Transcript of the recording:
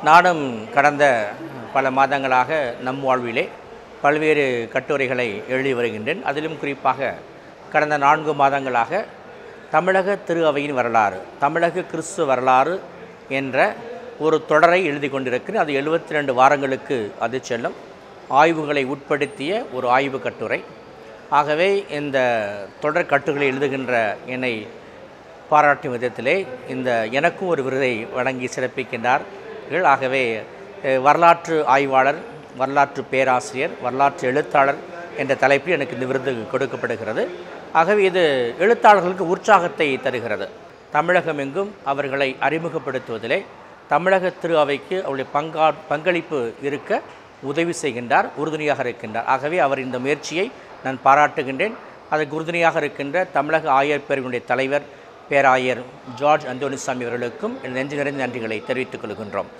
நானும் கடந்த பல மாதங்களாக நம் வாழ்விலே பல்வேறு கட்டுரைகளை எழுதி வருகின்றேன் அதிலும் குறிப்பாக கடந்த நான்கு மாதங்களாக தமிழக திரு அவையின் வரலாறு தமிழக கிறிஸ்துவ வரலாறு என்ற ஒரு தொடரை எழுதி கொண்டிருக்கிறேன் அது எழுபத்தி ரெண்டு வாரங்களுக்கு அது செல்லும் ஆய்வுகளை உட்படுத்திய ஒரு ஆய்வு கட்டுரை ஆகவே இந்த தொடர் கட்டுரை எழுதுகின்ற என்னை பாராட்டும் விதத்திலே இந்த எனக்கும் ஒரு விருதை வழங்கி சிறப்பிக்கின்றார்கள் ஆகவே அஹ், வரலாற்று ஆய்வாளர் வரலாற்று பேராசிரியர் வரலாற்று எழுத்தாளர் என்ற தலைப்பில் எனக்கு இந்த விருது கொடுக்கப்படுகிறது ஆகவே இது எழுத்தாளர்களுக்கு உற்சாகத்தை தருகிறது தமிழகம் எங்கும் அவர்களை அறிமுகப்படுத்துவதிலே தமிழக திரு அவைக்கு அவருடைய பங்கா பங்களிப்பு இருக்க உதவி செய்கின்றார் உறுதுணையாக இருக்கின்றார் ஆகவே அவர் இந்த முயற்சியை நான் பாராட்டுகின்றேன் அதற்கு உறுதுணையாக இருக்கின்ற தமிழக ஆயர் பேரவையினுடைய தலைவர் பேராயர் ஜார்ஜ் அந்தோனிசாமி அவர்களுக்கும் என் நெஞ்சு நிறைந்த நன்றிகளை தெரிவித்துக் கொள்கின்றோம்